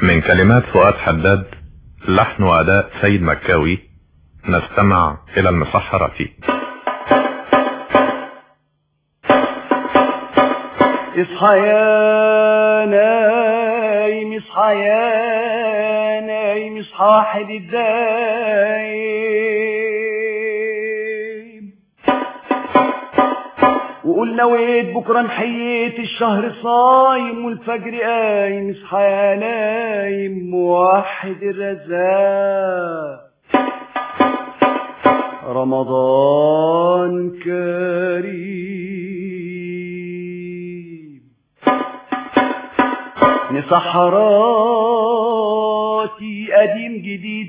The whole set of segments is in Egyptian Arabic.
من كلمات فؤاد حداد لحن وأداء سيد مكاوي نستمع إلى المسحرة اصحى يا نايم اصحى يا نايم اصحى واحد الدايم وقول نويت بكره نحييت الشهر صايم والفجر قايم اصحى يا نايم موحد الرزاق رمضان كريم نسحراتي قديم جديد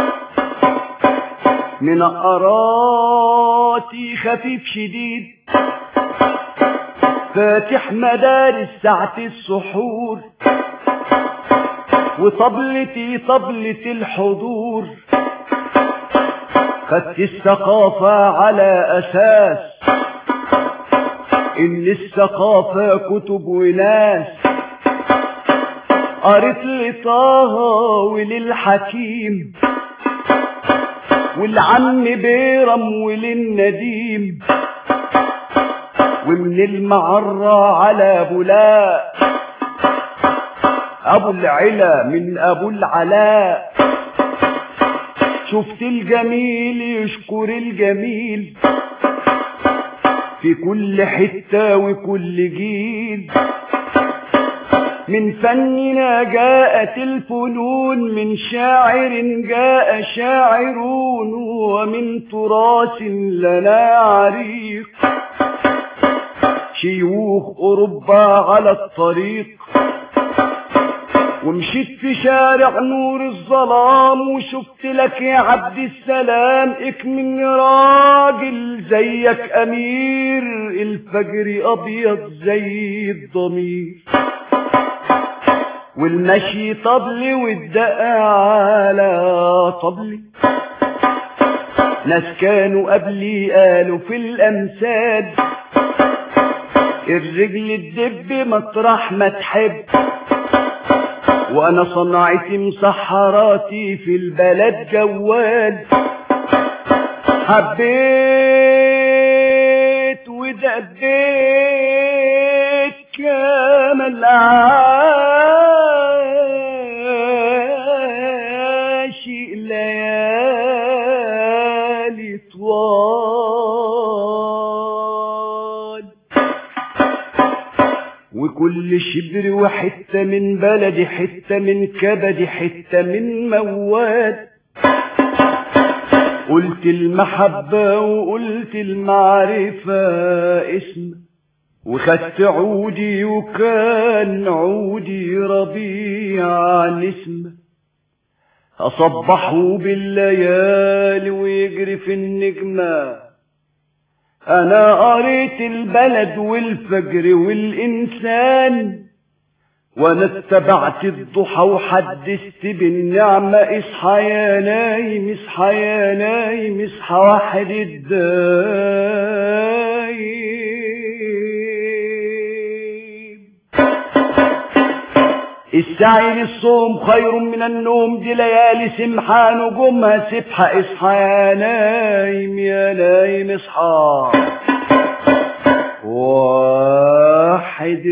منقراتي خفيف شديد فاتح مدارس ساعة السحور وطبلتي طبلة الحضور خدت الثقافة على أساس إن الثقافة كتب وناس قريت لطه وللحكيم والعم بيرم وللنديم ومن المعرة على بولاء أبو العلا من أبو العلاء شفت الجميل يشكر الجميل في كل حتة وكل جيل من فننا جاءت الفنون من شاعر جاء شاعرون ومن تراث لنا عريق شيوخ أوروبا على الطريق ومشيت في شارع نور الظلام وشفت لك يا عبد السلام اكمن راجل زيك امير الفجر ابيض زي الضمير والمشي طبلي والدقة على طبلي ناس كانوا قبلي قالوا في الامثال الرجل الدب مطرح ما تحب وانا صنعتي مسحراتي في البلد جوال حبيت ودبيت كامل عاشق ليالي طوال وكل شبر وحتة من بلدي حتة من كبدي حتة من مواد قلت المحبة وقلت المعرفة اسم وخدت عودي وكان عودي ربيع نسمة أصبحوا بالليالي ويجري في النجمة أنا قريت البلد والفجر والإنسان وأنا اتبعت الضحى وحدثت بالنعمة اصحى يا نايم اصحى يا نايم اصحى واحد الدايم السعي للصوم خير من النوم دي ليالي سمحة نجومها سبحة اصحى يا نايم يا نايم اصحى واحد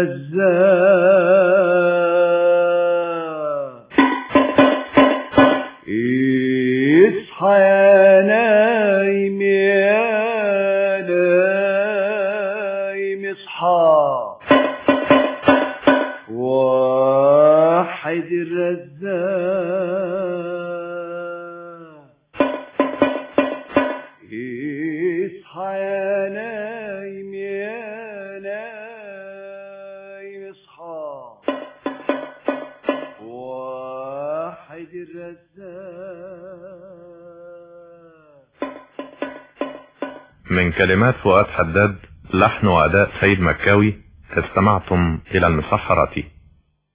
الرزاق اصحى يا نايم يا نايم اصحى واحد الرزاق اصحى يا نايم يا نايم اصحى واحد الرزاق من كلمات فؤاد حداد لحن وأداء سيد مكاوي استمعتم إلى المسحرة